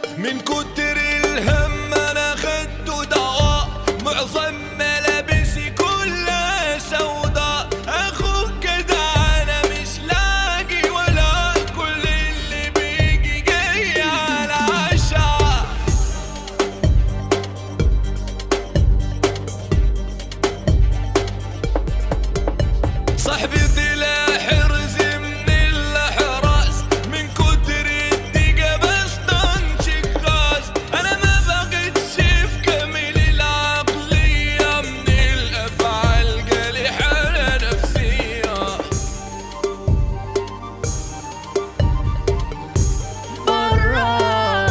من كتر الهم انا خدت دواء معظم ملابسي كلها سوداء اخوك كده انا مش لاقي ولا كل اللي بيجي جاي على عشاء صاحبي طلع حرز من الاحراز من كتر الدقة بس تنشك غاز انا ما بقتش في كامل العقلية من الافعال جالي حالة نفسية برا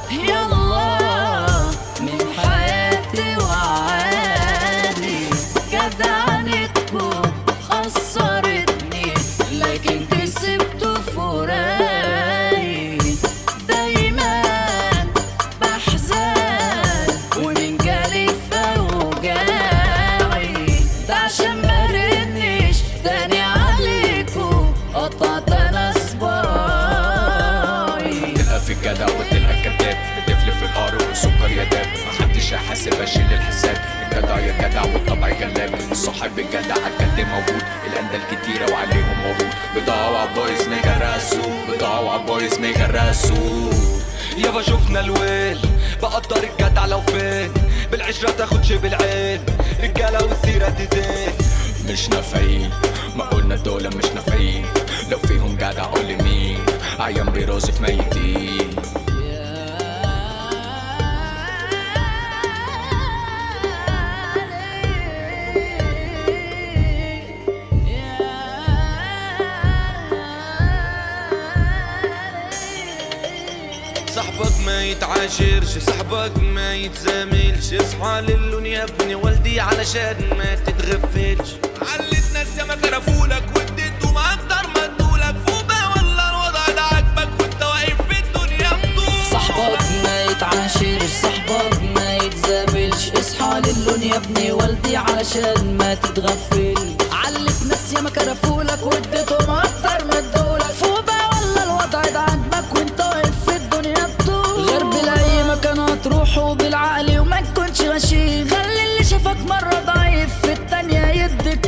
يلا من حياتي وعادي جدعنتكم خسرتني لكن كسبت فراقي دايما بحزن ومن جالي فوجاعي ده عشان ما ردنيش تاني عليكم قطعت انا صباعي تلقى في الجدع وتلقى الكذاب بتفلف في القار والسكر يا داب محدش هيحاسب اشيل الحساب الجدع يا جدع والطبع جلاب الصاحب الجدع الجد موجود الاندال كتيرة وعليهم ورود بضاعة وعبايز ميغرسوا بضاعة وعبايز ميغرسوا يابا شفنا الويل بقدر الجدع لو فين بالعشرة تاخدش بالعين رجالة والسيرة تزين مش نافعين ما قلنا دول مش نافعين لو فيهم جدع قول مين عيان برازة ميتين صاحبك ما يتعاشرش صاحبك ما يتزاملش اصحى للون يا ابني والدي علشان ما تتغفلش علت ناس ياما كرفولك واديتهم اكتر ما ادولك فوبا ولا الوضع ده عاجبك وانت واقف في الدنيا بطول صاحبك ما يتعاشرش صاحبك ما يتزاملش اصحى للون يا ابني والدي علشان ما تتغفل علت ناس ياما كرفولك واديتهم اكتر ما ادولك فوبا ولا الوضع ده عاجبك وانت واقف في الدنيا بطول غير بالاي مكان هتروح وبالعقل وما تكونش غشيم خلي اللي شافك مرة ضعيف في التانية يديك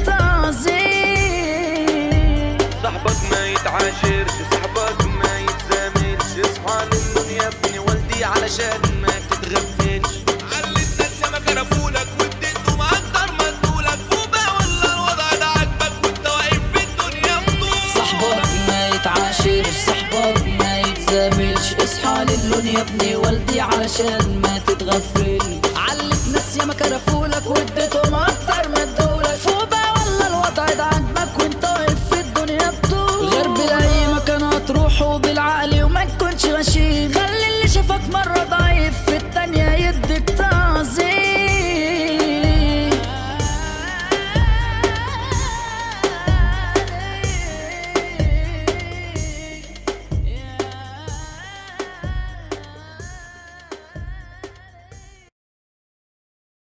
تعظيم صاحبك ما يتعاشرش صاحبك ما يتزاملش اصحى للون يا ابني والدي علشان ما تتغفلش علت ناس ياما كرفولك واديتهم اكتر ما ادولك فوبا ولا الوضع ده عاجبك وانت واقف في الدنيا بطول صاحبك ما يتعاشرش صاحبك ما يتزاملش اصحى للون يا ابني والدي علشان ما تتغفل علت ناس ياما كرفولك واديتهم اكتر ما ادولك فوبا ولا الوضع ده عاجبك وانت واقف في الدنيا بطول غير بالاي مكان هتروح وبالعقل